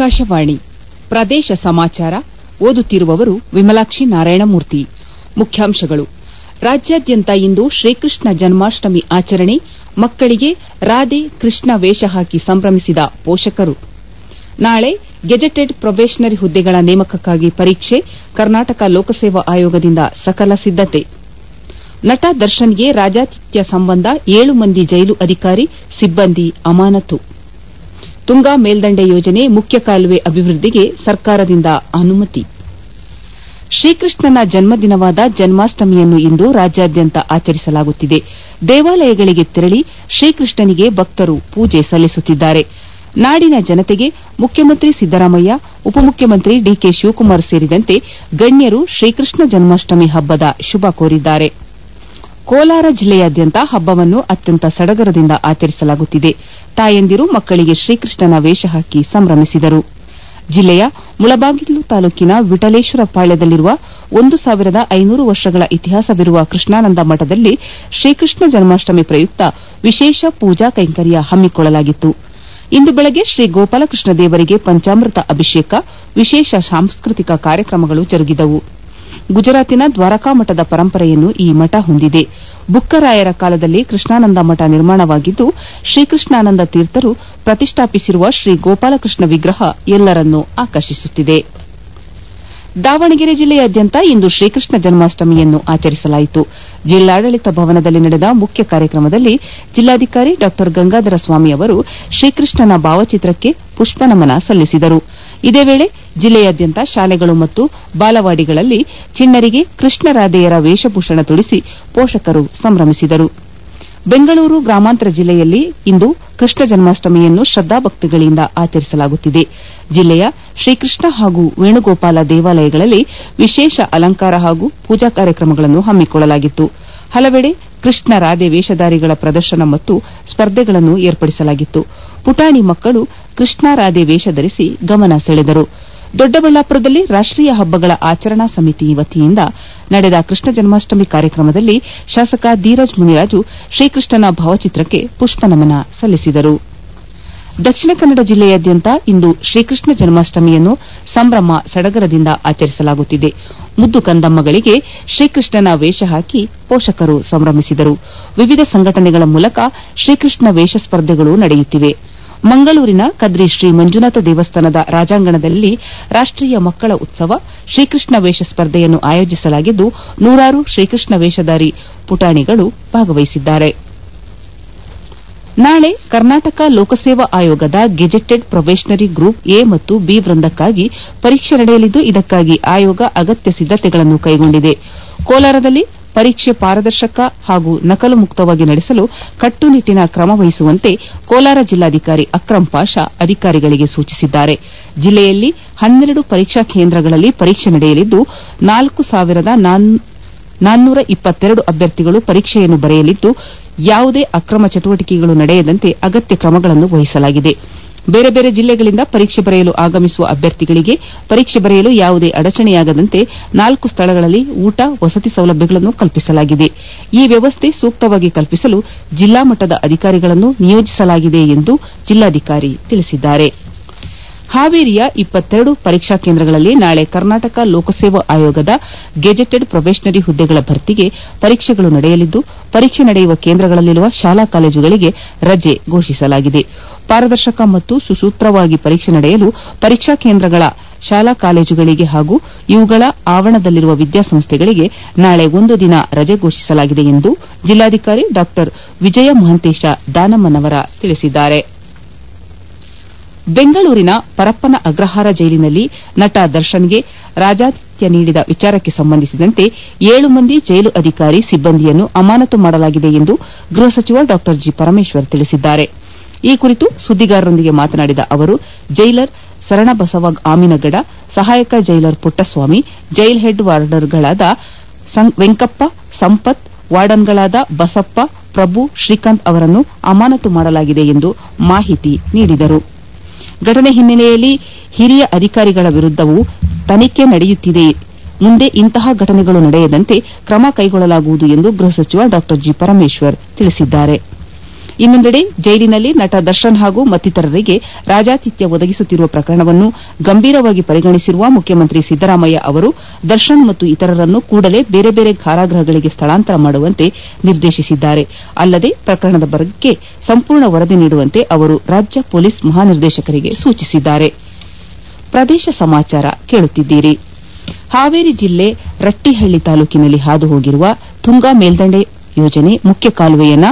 ಆಕಾಶವಾಣಿ ಪ್ರದೇಶ ಸಮಾಚಾರ ಓದುತ್ತಿರುವವರು ವಿಮಲಾಕ್ಷಿ ನಾರಾಯಣಮೂರ್ತಿ ಮುಖ್ಯಾಂಶಗಳು ರಾಜ್ಯಾದ್ಯಂತ ಇಂದು ಶ್ರೀಕೃಷ್ಣ ಜನ್ಮಾಷ್ಟಮಿ ಆಚರಣೆ ಮಕ್ಕಳಿಗೆ ರಾಧೆ ಕೃಷ್ಣ ವೇಷ ಹಾಕಿ ಸಂಭ್ರಮಿಸಿದ ಪೋಷಕರು ನಾಳೆ ಗೆಜೆಟೆಡ್ ಪ್ರೊಬೇಷನರಿ ಹುದ್ದೆಗಳ ನೇಮಕಕ್ಕಾಗಿ ಪರೀಕ್ಷೆ ಕರ್ನಾಟಕ ಲೋಕಸೇವಾ ಆಯೋಗದಿಂದ ಸಕಲ ಸಿದ್ದತೆ ನಟ ದರ್ಶನ್ಗೆ ರಾಜಾತಿಥ್ಯ ಸಂಬಂಧ ಏಳು ಮಂದಿ ಜೈಲು ಅಧಿಕಾರಿ ಸಿಬ್ಬಂದಿ ಅಮಾನತು ತುಂಗಾ ಮೇಲ್ದಂಡೆ ಯೋಜನೆ ಮುಖ್ಯ ಕಾಲುವೆ ಅಭಿವೃದ್ದಿಗೆ ಸರ್ಕಾರದಿಂದ ಅನುಮತಿ ಶ್ರೀಕೃಷ್ಣನ ಜನ್ಮದಿನವಾದ ಜನ್ಮಾಷ್ಟಮಿಯನ್ನು ಇಂದು ರಾಜ್ಯಾದ್ಯಂತ ಆಚರಿಸಲಾಗುತ್ತಿದೆ ದೇವಾಲಯಗಳಿಗೆ ತೆರಳಿ ಶ್ರೀಕೃಷ್ಣನಿಗೆ ಭಕ್ತರು ಪೂಜೆ ಸಲ್ಲಿಸುತ್ತಿದ್ದಾರೆ ನಾಡಿನ ಜನತೆಗೆ ಮುಖ್ಯಮಂತ್ರಿ ಸಿದ್ದರಾಮಯ್ಯ ಉಪಮುಖ್ಯಮಂತ್ರಿ ಡಿಕೆ ಶಿವಕುಮಾರ್ ಸೇರಿದಂತೆ ಗಣ್ಯರು ಶ್ರೀಕೃಷ್ಣ ಜನ್ಮಾಷ್ಟಮಿ ಹಬ್ಬದ ಶುಭ ಕೋರಿದ್ದಾರೆ ಕೋಲಾರ ಜಿಲ್ಲೆಯಾದ್ಯಂತ ಹಬ್ಬವನ್ನು ಅತ್ಯಂತ ಸಡಗರದಿಂದ ಆಚರಿಸಲಾಗುತ್ತಿದೆ ತಾಯಂದಿರು ಮಕ್ಕಳಿಗೆ ಶ್ರೀಕೃಷ್ಣನ ವೇಷ ಹಾಕಿ ಸಂಭ್ರಮಿಸಿದರು ಜಿಲ್ಲೆಯ ಮುಳಬಾಗಿಲು ತಾಲೂಕಿನ ವಿಠಲೇಶ್ವರ ಪಾಳ್ಯದಲ್ಲಿರುವ ಒಂದು ಸಾವಿರದ ಐನೂರು ವರ್ಷಗಳ ಇತಿಹಾಸವಿರುವ ಕೃಷ್ಣಾನಂದ ಮಠದಲ್ಲಿ ಶ್ರೀಕೃಷ್ಣ ಜನ್ಮಾಷ್ಟಮಿ ಪ್ರಯುಕ್ತ ವಿಶೇಷ ಪೂಜಾ ಕೈಂಕರ್ಯ ಹಮ್ಮಿಕೊಳ್ಳಲಾಗಿತ್ತು ಇಂದು ಬೆಳಗ್ಗೆ ಶ್ರೀ ಗೋಪಾಲಕೃಷ್ಣ ದೇವರಿಗೆ ಪಂಚಾಮೃತ ಅಭಿಷೇಕ ವಿಶೇಷ ಸಾಂಸ್ಕೃತಿಕ ಕಾರ್ಯಕ್ರಮಗಳು ಜರುಗಿದವು ಗುಜರಾತಿನ ದ್ವಾರಕಾ ಮಠದ ಪರಂಪರೆಯನ್ನು ಈ ಮಠ ಹೊಂದಿದೆ ಬುಕ್ಕರಾಯರ ಕಾಲದಲ್ಲಿ ಕೃಷ್ಣಾನಂದ ಮಠ ನಿರ್ಮಾಣವಾಗಿದ್ದು ಶ್ರೀಕೃಷ್ಣಾನಂದ ತೀರ್ಥರು ಪ್ರತಿಷ್ಠಾಪಿಸಿರುವ ಶ್ರೀ ಗೋಪಾಲಕೃಷ್ಣ ವಿಗ್ರಹ ಎಲ್ಲರನ್ನೂ ಆಕರ್ಷಿಸುತ್ತಿದೆ ದಾವಣಗೆರೆ ಜಿಲ್ಲೆಯಾದ್ಯಂತ ಇಂದು ಶ್ರೀಕೃಷ್ಣ ಜನ್ಮಾಷ್ಟಮಿಯನ್ನು ಆಚರಿಸಲಾಯಿತು ಜಿಲ್ಲಾಡಳಿತ ಭವನದಲ್ಲಿ ನಡೆದ ಮುಖ್ಯ ಕಾರ್ಯಕ್ರಮದಲ್ಲಿ ಜಿಲ್ಲಾಧಿಕಾರಿ ಡಾ ಗಂಗಾಧರ ಸ್ವಾಮಿ ಅವರು ಶ್ರೀಕೃಷ್ಣನ ಭಾವಚಿತ್ರಕ್ಕೆ ಪುಷ್ಪನಮನ ಸಲ್ಲಿಸಿದರು ಇದೇ ವೇಳೆ ಜಿಲ್ಲೆಯಾದ್ಯಂತ ಶಾಲೆಗಳು ಮತ್ತು ಬಾಲವಾಡಿಗಳಲ್ಲಿ ಚಿಣ್ಣರಿಗೆ ಕೃಷ್ಣರಾಧೆಯರ ವೇಷಭೂಷಣ ತೊಡಿಸಿ ಪೋಷಕರು ಸಂಭ್ರಮಿಸಿದರು ಬೆಂಗಳೂರು ಗ್ರಾಮಾಂತರ ಜಿಲ್ಲೆಯಲ್ಲಿ ಇಂದು ಕೃಷ್ಣ ಜನ್ಮಾಷ್ಟಮಿಯನ್ನು ಶ್ರದ್ದಾಭಕ್ತಿಗಳಿಂದ ಆಚರಿಸಲಾಗುತ್ತಿದೆ ಜಿಲ್ಲೆಯ ಶ್ರೀಕೃಷ್ಣ ಹಾಗೂ ವೇಣುಗೋಪಾಲ ದೇವಾಲಯಗಳಲ್ಲಿ ವಿಶೇಷ ಅಲಂಕಾರ ಹಾಗೂ ಪೂಜಾ ಕಾರ್ಯಕ್ರಮಗಳನ್ನು ಹಮ್ಮಿಕೊಳ್ಳಲಾಗಿತ್ತು ಹಲವೆಡೆ ಕೃಷ್ಣ ರಾಧೆ ವೇಷಧಾರಿಗಳ ಪ್ರದರ್ಶನ ಮತ್ತು ಸ್ಪರ್ಧೆಗಳನ್ನು ಏರ್ಪಡಿಸಲಾಗಿತ್ತು ಪುಟಾಣಿ ಮಕ್ಕಳು ಕೃಷ್ಣ ರಾಧೆ ವೇಷ ಧರಿಸಿ ಗಮನ ಸೆಳೆದರು ದೊಡ್ಡಬಳ್ಳಾಪುರದಲ್ಲಿ ರಾಷ್ಟೀಯ ಹಬ್ಬಗಳ ಆಚರಣಾ ಸಮಿತಿ ವತಿಯಿಂದ ನಡೆದ ಕೃಷ್ಣ ಜನ್ಮಾಷ್ಟಮಿ ಕಾರ್ಯಕ್ರಮದಲ್ಲಿ ಶಾಸಕ ಧೀರಜ್ ಮುನಿರಾಜು ಶ್ರೀಕೃಷ್ಣನ ಭಾವಚಿತ್ರಕ್ಕೆ ಪುಷ್ಪನಮನ ಸಲ್ಲಿಸಿದರು ದಕ್ಷಿಣ ಕನ್ನಡ ಜಿಲ್ಲೆಯಾದ್ಯಂತ ಇಂದು ಶ್ರೀಕೃಷ್ಣ ಜನ್ಮಾಷ್ಟಮಿಯನ್ನು ಸಂಭ್ರಮ ಸಡಗರದಿಂದ ಆಚರಿಸಲಾಗುತ್ತಿದೆ ಮುದ್ದು ಕಂದಮ್ಮಗಳಿಗೆ ಶ್ರೀಕೃಷ್ಣನ ವೇಷ ಹಾಕಿ ಪೋಷಕರು ಸಂಭ್ರಮಿಸಿದರು ವಿವಿಧ ಸಂಘಟನೆಗಳ ಮೂಲಕ ಶ್ರೀಕೃಷ್ಣ ವೇಷ ಸ್ಪರ್ಧೆಗಳು ನಡೆಯುತ್ತಿವೆ ಮಂಗಳೂರಿನ ಕದ್ರಿ ಶ್ರೀ ಮಂಜುನಾಥ ದೇವಸ್ಥಾನದ ರಾಜಾಂಗಣದಲ್ಲಿ ರಾಷ್ಟೀಯ ಮಕ್ಕಳ ಉತ್ಸವ ಶ್ರೀಕೃಷ್ಣ ವೇಷ ಸ್ಪರ್ಧೆಯನ್ನು ಆಯೋಜಿಸಲಾಗಿದ್ದು ನೂರಾರು ಶ್ರೀಕೃಷ್ಣ ವೇಷಧಾರಿ ಪುಟಾಣಿಗಳು ಭಾಗವಹಿಸಿದ್ದಾರೆ ನಾಳೆ ಕರ್ನಾಟಕ ಲೋಕಸೇವಾ ಆಯೋಗದ ಗೆಜೆಟೆಡ್ ಪ್ರೊಬೇಷನರಿ ಗ್ರೂಪ್ ಎ ಮತ್ತು ಬಿ ವೃಂದಕ್ಕಾಗಿ ಪರೀಕ್ಷೆ ನಡೆಯಲಿದ್ದು ಇದಕ್ಕಾಗಿ ಆಯೋಗ ಅಗತ್ಯ ಸಿದ್ದತೆಗಳನ್ನು ಕೈಗೊಂಡಿದೆ ಕೋಲಾರದಲ್ಲಿ ಪರೀಕ್ಷೆ ಪಾರದರ್ಶಕ ಹಾಗೂ ನಕಲು ಮುಕ್ತವಾಗಿ ನಡೆಸಲು ಕಟ್ಟುನಿಟ್ಟಿನ ಕ್ರಮ ವಹಿಸುವಂತೆ ಕೋಲಾರ ಜಿಲ್ಲಾಧಿಕಾರಿ ಅಕ್ರಂ ಪಾಷಾ ಅಧಿಕಾರಿಗಳಿಗೆ ಸೂಚಿಸಿದ್ದಾರೆ ಜಿಲ್ಲೆಯಲ್ಲಿ ಹನ್ನೆರಡು ಪರೀಕ್ಷಾ ಕೇಂದ್ರಗಳಲ್ಲಿ ಪರೀಕ್ಷೆ ನಡೆಯಲಿದ್ದು ನಾಲ್ಕು ಸಾವಿರದ ನಾನ್ನೂರ ಇಪ್ಪತ್ತೆರಡು ಅಭ್ಯರ್ಥಿಗಳು ಪರೀಕ್ಷೆಯನ್ನು ಬರೆಯಲಿದ್ದು ಯಾವುದೇ ಅಕ್ರಮ ಚಟುವಟಿಕೆಗಳು ನಡೆಯದಂತೆ ಅಗತ್ಯ ಕ್ರಮಗಳನ್ನು ವಹಿಸಲಾಗಿದೆ ಬೇರೆ ಬೇರೆ ಜಿಲ್ಲೆಗಳಿಂದ ಪರೀಕ್ಷೆ ಬರೆಯಲು ಆಗಮಿಸುವ ಅಭ್ಯರ್ಥಿಗಳಿಗೆ ಪರೀಕ್ಷೆ ಬರೆಯಲು ಯಾವುದೇ ಅಡಚಣೆಯಾಗದಂತೆ ನಾಲ್ಕು ಸ್ಥಳಗಳಲ್ಲಿ ಊಟ ವಸತಿ ಸೌಲಭ್ಯಗಳನ್ನು ಕಲ್ಪಿಸಲಾಗಿದೆ ಈ ವ್ಯವಸ್ಥೆ ಸೂಕ್ತವಾಗಿ ಕಲ್ಪಿಸಲು ಜಿಲ್ಲಾ ಮಟ್ಟದ ಅಧಿಕಾರಿಗಳನ್ನು ನಿಯೋಜಿಸಲಾಗಿದೆ ಎಂದು ಜಿಲ್ಲಾಧಿಕಾರಿ ತಿಳಿಸಿದ್ದಾರೆ ಹಾವೇರಿಯ ಇಪ್ಪತ್ತೆರಡು ಪರೀಕ್ಷಾ ಕೇಂದ್ರಗಳಲ್ಲಿ ನಾಳೆ ಕರ್ನಾಟಕ ಲೋಕಸೇವಾ ಆಯೋಗದ ಗೆಜೆಟೆಡ್ ಪ್ರೊಬೇಷನರಿ ಹುದ್ದೆಗಳ ಭರ್ತಿಗೆ ಪರೀಕ್ಷೆಗಳು ನಡೆಯಲಿದ್ದು ಪರೀಕ್ಷೆ ನಡೆಯುವ ಕೇಂದ್ರಗಳಲ್ಲಿರುವ ಶಾಲಾ ಕಾಲೇಜುಗಳಿಗೆ ರಜೆ ಘೋಷಿಸಲಾಗಿದೆ ಪಾರದರ್ಶಕ ಮತ್ತು ಸುಸೂತ್ರವಾಗಿ ಪರೀಕ್ಷೆ ನಡೆಯಲು ಪರೀಕ್ಷಾ ಕೇಂದ್ರಗಳ ಶಾಲಾ ಕಾಲೇಜುಗಳಿಗೆ ಹಾಗೂ ಇವುಗಳ ಆವರಣದಲ್ಲಿರುವ ವಿದ್ಯಾಸಂಸ್ಥೆಗಳಿಗೆ ನಾಳೆ ಒಂದು ದಿನ ರಜೆ ಘೋಷಿಸಲಾಗಿದೆ ಎಂದು ಜಿಲ್ಲಾಧಿಕಾರಿ ಡಾ ವಿಜಯ ಮಹಂತೇಶ ದಾನಮ್ಮನವರ ತಿಳಿಸಿದ್ದಾರೆ ಬೆಂಗಳೂರಿನ ಪರಪ್ಪನ ಅಗ್ರಹಾರ ಜೈಲಿನಲ್ಲಿ ನಟ ದರ್ಶನ್ಗೆ ರಾಜಾತಿಥ್ಯ ನೀಡಿದ ವಿಚಾರಕ್ಕೆ ಸಂಬಂಧಿಸಿದಂತೆ ಏಳು ಮಂದಿ ಜೈಲು ಅಧಿಕಾರಿ ಸಿಬ್ಬಂದಿಯನ್ನು ಅಮಾನತು ಮಾಡಲಾಗಿದೆ ಎಂದು ಗೃಹ ಸಚಿವ ಡಾ ಜಿ ಪರಮೇಶ್ವರ್ ತಿಳಿಸಿದ್ದಾರೆ ಈ ಕುರಿತು ಸುದ್ದಿಗಾರರೊಂದಿಗೆ ಮಾತನಾಡಿದ ಅವರು ಜೈಲರ್ ಶರಣಬಸವ ಆಮಿನಗಡ ಸಹಾಯಕ ಜೈಲರ್ ಪುಟ್ಟಸ್ವಾಮಿ ಜೈಲ್ ಹೆಡ್ ವಾರ್ಡರ್ಗಳಾದ ವೆಂಕಪ್ಪ ಸಂಪತ್ ವಾರ್ಡನ್ಗಳಾದ ಬಸಪ್ಪ ಪ್ರಭು ಶ್ರೀಕಾಂತ್ ಅವರನ್ನು ಅಮಾನತು ಮಾಡಲಾಗಿದೆ ಎಂದು ಮಾಹಿತಿ ನೀಡಿದರು ಘಟನೆ ಹಿನ್ನೆಲೆಯಲ್ಲಿ ಹಿರಿಯ ಅಧಿಕಾರಿಗಳ ವಿರುದ್ದವೂ ತನಿಖೆ ನಡೆಯುತ್ತಿದೆ ಮುಂದೆ ಇಂತಹ ಘಟನೆಗಳು ನಡೆಯದಂತೆ ಕ್ರಮ ಕೈಗೊಳ್ಳಲಾಗುವುದು ಎಂದು ಗೃಹ ಸಚಿವ ಡಾ ಜಿ ಪರಮೇಶ್ವರ್ ತಿಳಿಸಿದ್ದಾರೆ ಇನ್ನೊಂದೆಡೆ ಜೈಲಿನಲ್ಲಿ ನಟ ದರ್ಶನ್ ಹಾಗೂ ಮತ್ತಿತರರಿಗೆ ರಾಜಾತಿಥ್ಯ ಒದಗಿಸುತ್ತಿರುವ ಪ್ರಕರಣವನ್ನು ಗಂಭೀರವಾಗಿ ಪರಿಗಣಿಸಿರುವ ಮುಖ್ಯಮಂತ್ರಿ ಸಿದ್ದರಾಮಯ್ಯ ಅವರು ದರ್ಶನ್ ಮತ್ತು ಇತರರನ್ನು ಕೂಡಲೇ ಬೇರೆ ಬೇರೆ ಕಾರಾಗೃಹಗಳಿಗೆ ಸ್ಥಳಾಂತರ ಮಾಡುವಂತೆ ನಿರ್ದೇಶಿಸಿದ್ದಾರೆ ಅಲ್ಲದೆ ಪ್ರಕರಣದ ಬಗ್ಗೆ ಸಂಪೂರ್ಣ ವರದಿ ನೀಡುವಂತೆ ಅವರು ರಾಜ್ಯ ಪೊಲೀಸ್ ಮಹಾನಿರ್ದೇಶಕರಿಗೆ ಸೂಚಿಸಿದ್ದಾರೆ ಪ್ರದೇಶ ಸಮಾಚಾರ ಕೇಳುತ್ತಿದ್ದೀರಿ ಹಾವೇರಿ ಜಿಲ್ಲೆ ರಟ್ಟಿಹಳ್ಳಿ ತಾಲೂಕಿನಲ್ಲಿ ಹಾದು ಹೋಗಿರುವ ತುಂಗಾ ಮೇಲ್ದಂಡೆ ಯೋಜನೆ ಮುಖ್ಯ ಕಾಲುವೆಯನ್ನ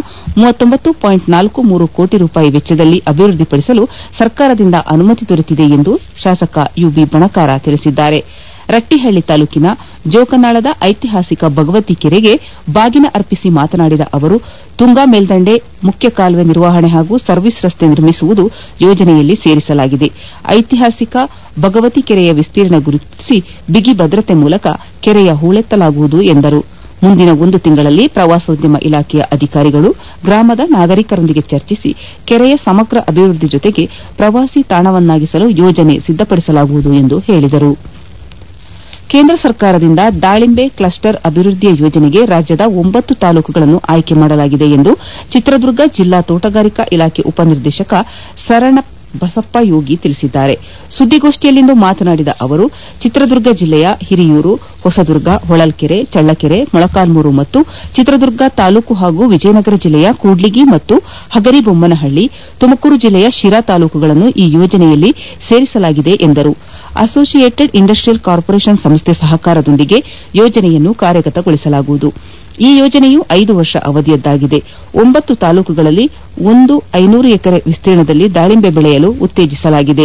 ಮೂರು ಕೋಟಿ ರೂಪಾಯಿ ವೆಚ್ಚದಲ್ಲಿ ಅಭಿವೃದ್ಧಿಪಡಿಸಲು ಸರ್ಕಾರದಿಂದ ಅನುಮತಿ ದೊರೆತಿದೆ ಎಂದು ಶಾಸಕ ಯುಬಿ ಬಣಕಾರ ತಿಳಿಸಿದ್ದಾರೆ ರಟ್ಟಿಹಳ್ಳಿ ತಾಲೂಕಿನ ಜೋಕನಾಳದ ಐತಿಹಾಸಿಕ ಭಗವತಿ ಕೆರೆಗೆ ಬಾಗಿನ ಅರ್ಪಿಸಿ ಮಾತನಾಡಿದ ಅವರು ತುಂಗಾ ಮೇಲ್ದಂಡೆ ಮುಖ್ಯ ಕಾಲುವೆ ನಿರ್ವಹಣೆ ಹಾಗೂ ಸರ್ವಿಸ್ ರಸ್ತೆ ನಿರ್ಮಿಸುವುದು ಯೋಜನೆಯಲ್ಲಿ ಸೇರಿಸಲಾಗಿದೆ ಐತಿಹಾಸಿಕ ಭಗವತಿ ಕೆರೆಯ ವಿಸ್ತೀರ್ಣ ಗುರುತಿಸಿ ಬಿಗಿ ಭದ್ರತೆ ಮೂಲಕ ಕೆರೆಯ ಹೂಳೆತ್ತಲಾಗುವುದು ಎಂದರು ಮುಂದಿನ ಒಂದು ತಿಂಗಳಲ್ಲಿ ಪ್ರವಾಸೋದ್ಯಮ ಇಲಾಖೆಯ ಅಧಿಕಾರಿಗಳು ಗ್ರಾಮದ ನಾಗರಿಕರೊಂದಿಗೆ ಚರ್ಚಿಸಿ ಕೆರೆಯ ಸಮಗ್ರ ಅಭಿವೃದ್ಧಿ ಜೊತೆಗೆ ಪ್ರವಾಸಿ ತಾಣವನ್ನಾಗಿಸಲು ಯೋಜನೆ ಸಿದ್ದಪಡಿಸಲಾಗುವುದು ಎಂದು ಹೇಳಿದರು ಕೇಂದ್ರ ಸರ್ಕಾರದಿಂದ ದಾಳಿಂಬೆ ಕ್ಲಸ್ಟರ್ ಅಭಿವೃದ್ಧಿಯ ಯೋಜನೆಗೆ ರಾಜ್ಯದ ಒಂಬತ್ತು ತಾಲೂಕುಗಳನ್ನು ಆಯ್ಕೆ ಮಾಡಲಾಗಿದೆ ಎಂದು ಚಿತ್ರದುರ್ಗ ಜಿಲ್ಲಾ ತೋಟಗಾರಿಕಾ ಇಲಾಖೆ ಉಪನಿರ್ದೇಶಕ ಸರಣ ಬಸಪ್ಪ ಯೋಗಿ ತಿಳಿಸಿದ್ದಾರೆ ಸುದ್ದಿಗೋಷ್ಠಿಯಲ್ಲಿಂದು ಮಾತನಾಡಿದ ಅವರು ಚಿತ್ರದುರ್ಗ ಜಿಲ್ಲೆಯ ಹಿರಿಯೂರು ಹೊಸದುರ್ಗ ಹೊಳಲ್ಕೆರೆ ಚಳ್ಳಕೆರೆ ಮೊಳಕಾಲ್ಮೂರು ಮತ್ತು ಚಿತ್ರದುರ್ಗ ತಾಲೂಕು ಹಾಗೂ ವಿಜಯನಗರ ಜಿಲ್ಲೆಯ ಕೂಡ್ಲಿಗಿ ಮತ್ತು ಹಗರಿಬೊಮ್ಮನಹಳ್ಳಿ ತುಮಕೂರು ಜಿಲ್ಲೆಯ ಶಿರಾ ತಾಲೂಕುಗಳನ್ನು ಈ ಯೋಜನೆಯಲ್ಲಿ ಸೇರಿಸಲಾಗಿದೆ ಎಂದರು ಅಸೋಸಿಯೇಟೆಡ್ ಇಂಡಸ್ಟ್ರಿಯಲ್ ಕಾರ್ಪೊರೇಷನ್ ಸಂಸ್ಥೆ ಸಹಕಾರದೊಂದಿಗೆ ಯೋಜನೆಯನ್ನು ಕಾರ್ಯಗತಗೊಳಿಸಲಾಗುವುದು ಈ ಯೋಜನೆಯು ಐದು ವರ್ಷ ಅವಧಿಯದ್ದಾಗಿದೆ ಒಂಬತ್ತು ತಾಲೂಕುಗಳಲ್ಲಿ ಒಂದು ಐನೂರು ಎಕರೆ ವಿಸ್ತೀರ್ಣದಲ್ಲಿ ದಾಳಿಂಬೆ ಬೆಳೆಯಲು ಉತ್ತೇಜಿಸಲಾಗಿದೆ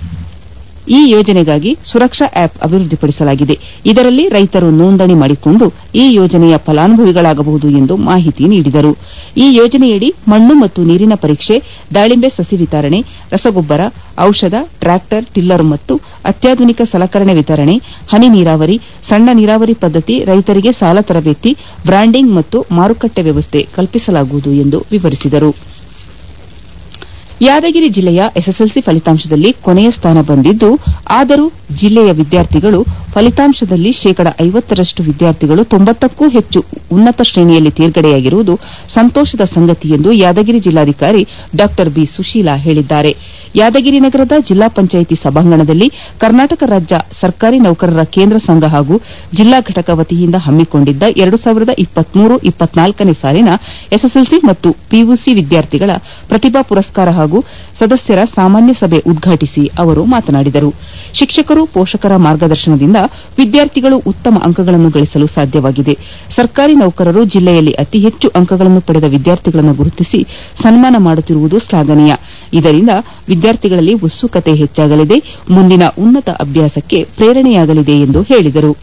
ಈ ಯೋಜನೆಗಾಗಿ ಸುರಕ್ಷಾ ಆಪ್ ಅಭಿವೃದ್ಧಿಪಡಿಸಲಾಗಿದೆ ಇದರಲ್ಲಿ ರೈತರು ನೋಂದಣಿ ಮಾಡಿಕೊಂಡು ಈ ಯೋಜನೆಯ ಫಲಾನುಭವಿಗಳಾಗಬಹುದು ಎಂದು ಮಾಹಿತಿ ನೀಡಿದರು ಈ ಯೋಜನೆಯಡಿ ಮಣ್ಣು ಮತ್ತು ನೀರಿನ ಪರೀಕ್ಷೆ ದಾಳಿಂಬೆ ಸಸಿ ವಿತರಣೆ ರಸಗೊಬ್ಬರ ಔಷಧ ಟ್ರಾಕ್ಟರ್ ಟಿಲ್ಲರ್ ಮತ್ತು ಅತ್ಯಾಧುನಿಕ ಸಲಕರಣೆ ವಿತರಣೆ ಹನಿ ನೀರಾವರಿ ಸಣ್ಣ ನೀರಾವರಿ ಪದ್ದತಿ ರೈತರಿಗೆ ಸಾಲ ತರಬೇತಿ ಬ್ರಾಂಡಿಂಗ್ ಮತ್ತು ಮಾರುಕಟ್ಟೆ ವ್ಯವಸ್ಥೆ ಕಲ್ಪಿಸಲಾಗುವುದು ಎಂದು ವಿವರಿಸಿದರು ಯಾದಗಿರಿ ಜಿಲ್ಲೆಯ ಎಸ್ಎಸ್ಎಲ್ಸಿ ಫಲಿತಾಂಶದಲ್ಲಿ ಕೊನೆಯ ಸ್ಥಾನ ಬಂದಿದ್ದು ಆದರೂ ಜಿಲ್ಲೆಯ ವಿದ್ಯಾರ್ಥಿಗಳು ಫಲಿತಾಂಶದಲ್ಲಿ ಶೇಕಡ ಐವತ್ತರಷ್ಟು ವಿದ್ಯಾರ್ಥಿಗಳು ತೊಂಬತ್ತಕ್ಕೂ ಹೆಚ್ಚು ಉನ್ನತ ಶ್ರೇಣಿಯಲ್ಲಿ ತೇರ್ಗಡೆಯಾಗಿರುವುದು ಸಂತೋಷದ ಸಂಗತಿ ಎಂದು ಯಾದಗಿರಿ ಜಿಲ್ಲಾಧಿಕಾರಿ ಡಾ ಬಿ ಸುಶೀಲಾ ಹೇಳಿದ್ದಾರೆ ಯಾದಗಿರಿ ನಗರದ ಜಿಲ್ಲಾ ಪಂಚಾಯಿತಿ ಸಭಾಂಗಣದಲ್ಲಿ ಕರ್ನಾಟಕ ರಾಜ್ಯ ಸರ್ಕಾರಿ ನೌಕರರ ಕೇಂದ್ರ ಸಂಘ ಹಾಗೂ ಜಿಲ್ಲಾ ಘಟಕ ವತಿಯಿಂದ ಹಮ್ಮಿಕೊಂಡಿದ್ದ ಎರಡು ಸಾವಿರದ ಇಪ್ಪತ್ಮೂರು ಇಪ್ಪತ್ನಾಲ್ಕನೇ ಸಾಲಿನ ಎಸ್ಎಸ್ಎಲ್ಸಿ ಮತ್ತು ಪಿಯುಸಿ ವಿದ್ಯಾರ್ಥಿಗಳ ಪ್ರತಿಭಾ ಪುರಸ್ಕಾರ ಹಾಗೂ ಸದಸ್ಯರ ಸಾಮಾನ್ಯ ಸಭೆ ಉದ್ಘಾಟಿಸಿ ಅವರು ಮಾತನಾಡಿದರು ಶಿಕ್ಷಕರು ಪೋಷಕರ ಮಾರ್ಗದರ್ಶನದಿಂದ ವಿದ್ಯಾರ್ಥಿಗಳು ಉತ್ತಮ ಅಂಕಗಳನ್ನು ಗಳಿಸಲು ಸಾಧ್ಯವಾಗಿದೆ ಸರ್ಕಾರಿ ನೌಕರರು ಜಿಲ್ಲೆಯಲ್ಲಿ ಅತಿ ಹೆಚ್ಚು ಅಂಕಗಳನ್ನು ಪಡೆದ ವಿದ್ಯಾರ್ಥಿಗಳನ್ನು ಗುರುತಿಸಿ ಸನ್ಮಾನ ಮಾಡುತ್ತಿರುವುದು ಶ್ಲಾಘನೀಯ ಇದರಿಂದ ವಿದ್ಯಾರ್ಥಿಗಳಲ್ಲಿ ಉತ್ಸುಕತೆ ಹೆಚ್ಚಾಗಲಿದೆ ಮುಂದಿನ ಉನ್ನತ ಅಭ್ಯಾಸಕ್ಕೆ ಪ್ರೇರಣೆಯಾಗಲಿದೆ ಎಂದು ಹೇಳಿದರು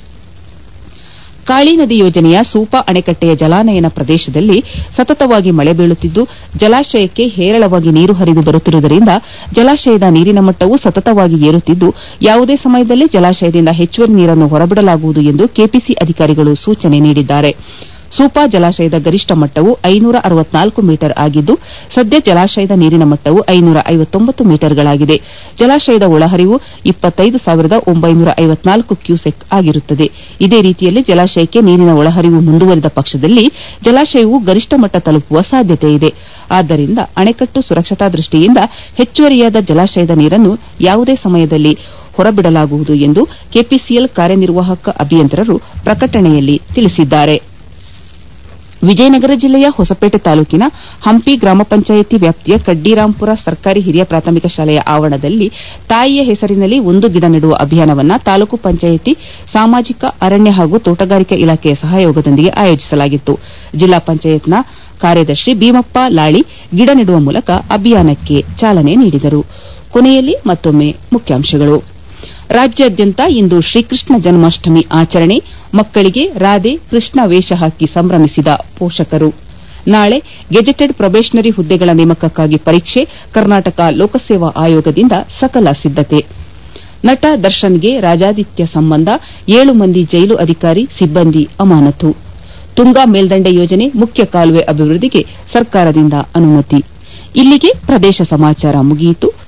ಕಾಳಿ ನದಿ ಯೋಜನೆಯ ಸೂಪಾ ಅಣೆಕಟ್ಟೆಯ ಜಲಾನಯನ ಪ್ರದೇಶದಲ್ಲಿ ಸತತವಾಗಿ ಮಳೆ ಬೀಳುತ್ತಿದ್ದು ಜಲಾಶಯಕ್ಕೆ ಹೇರಳವಾಗಿ ನೀರು ಹರಿದು ಬರುತ್ತಿರುವುದರಿಂದ ಜಲಾಶಯದ ನೀರಿನ ಮಟ್ಟವು ಸತತವಾಗಿ ಏರುತ್ತಿದ್ದು ಯಾವುದೇ ಸಮಯದಲ್ಲಿ ಜಲಾಶಯದಿಂದ ಹೆಚ್ಚುವರಿ ನೀರನ್ನು ಹೊರಬಿಡಲಾಗುವುದು ಎಂದು ಕೆಪಿಸಿ ಅಧಿಕಾರಿಗಳು ಸೂಚನೆ ನೀಡಿದ್ದಾರೆ ಸೂಪಾ ಜಲಾಶಯದ ಗರಿಷ್ಠ ಮಟ್ಟವು ಐನೂರ ಅರವತ್ನಾಲ್ಕು ಮೀಟರ್ ಆಗಿದ್ದು ಸದ್ಯ ಜಲಾಶಯದ ನೀರಿನ ಮಟ್ಟವು ಐನೂರ ಐವತ್ತೊಂಬತ್ತು ಮೀಟರ್ಗಳಾಗಿದೆ ಜಲಾಶಯದ ಒಳಹರಿವು ಇಪ್ಪತ್ತೈದು ಸಾವಿರದ ಒಂಬೈನೂರ ಐವತ್ನಾಲ್ಕು ಕ್ಯೂಸೆಕ್ ಆಗಿರುತ್ತದೆ ಇದೇ ರೀತಿಯಲ್ಲಿ ಜಲಾಶಯಕ್ಕೆ ನೀರಿನ ಒಳಹರಿವು ಮುಂದುವರಿದ ಪಕ್ಷದಲ್ಲಿ ಜಲಾಶಯವು ಗರಿಷ್ಠ ಮಟ್ಟ ತಲುಪುವ ಸಾಧ್ಯತೆಯಿದೆ ಆದ್ದರಿಂದ ಅಣೆಕಟ್ಟು ಸುರಕ್ಷತಾ ದೃಷ್ಟಿಯಿಂದ ಹೆಚ್ಚುವರಿಯಾದ ಜಲಾಶಯದ ನೀರನ್ನು ಯಾವುದೇ ಸಮಯದಲ್ಲಿ ಹೊರಬಿಡಲಾಗುವುದು ಎಂದು ಕೆಪಿಸಿಎಲ್ ಕಾರ್ಯನಿರ್ವಾಹಕ ಅಭಿಯಂತರರು ಪ್ರಕಟಣೆಯಲ್ಲಿ ತಿಳಿಸಿದ್ದಾರೆ ವಿಜಯನಗರ ಜಿಲ್ಲೆಯ ಹೊಸಪೇಟೆ ತಾಲೂಕಿನ ಹಂಪಿ ಗ್ರಾಮ ಪಂಚಾಯಿತಿ ವ್ಯಾಪ್ತಿಯ ಕಡ್ಡಿರಾಂಪುರ ಸರ್ಕಾರಿ ಹಿರಿಯ ಪ್ರಾಥಮಿಕ ಶಾಲೆಯ ಆವರಣದಲ್ಲಿ ತಾಯಿಯ ಹೆಸರಿನಲ್ಲಿ ಒಂದು ಗಿಡ ನೆಡುವ ಅಭಿಯಾನವನ್ನು ತಾಲೂಕು ಪಂಚಾಯಿತಿ ಸಾಮಾಜಿಕ ಅರಣ್ಯ ಹಾಗೂ ತೋಟಗಾರಿಕಾ ಇಲಾಖೆಯ ಸಹಯೋಗದೊಂದಿಗೆ ಆಯೋಜಿಸಲಾಗಿತ್ತು ಜಿಲ್ಲಾ ಪಂಚಾಯತ್ನ ಕಾರ್ಯದರ್ಶಿ ಭೀಮಪ್ಪ ಲಾಳಿ ಗಿಡ ನೆಡುವ ಮೂಲಕ ಅಭಿಯಾನಕ್ಕೆ ಚಾಲನೆ ನೀಡಿದರು ಕೊನೆಯಲ್ಲಿ ಮತ್ತೊಮ್ಮೆ ಮುಖ್ಯಾಂಶಗಳು ರಾಜ್ಯಾದ್ಯಂತ ಇಂದು ಶ್ರೀಕೃಷ್ಣ ಜನ್ಮಾಷ್ಟಮಿ ಆಚರಣೆ ಮಕ್ಕಳಿಗೆ ರಾಧೆ ಕೃಷ್ಣ ವೇಷ ಹಾಕಿ ಸಂಭ್ರಮಿಸಿದ ಪೋಷಕರು ನಾಳೆ ಗೆಜೆಟೆಡ್ ಪ್ರೊಬೇಷನರಿ ಹುದ್ದೆಗಳ ನೇಮಕಕ್ಕಾಗಿ ಪರೀಕ್ಷೆ ಕರ್ನಾಟಕ ಲೋಕಸೇವಾ ಆಯೋಗದಿಂದ ಸಕಲ ಸಿದ್ದತೆ ನಟ ದರ್ಶನ್ಗೆ ರಾಜಾದಿತ್ಯ ಸಂಬಂಧ ಏಳು ಮಂದಿ ಜೈಲು ಅಧಿಕಾರಿ ಸಿಬ್ಬಂದಿ ಅಮಾನತು ತುಂಗಾ ಮೇಲ್ದಂಡೆ ಯೋಜನೆ ಮುಖ್ಯ ಕಾಲುವೆ ಅಭಿವೃದ್ಧಿಗೆ ಸರ್ಕಾರದಿಂದ ಅನುಮತಿ ಇಲ್ಲಿಗೆ ಪ್ರದೇಶ ಸಮಾಚಾರ ಮುಗಿಯಿತು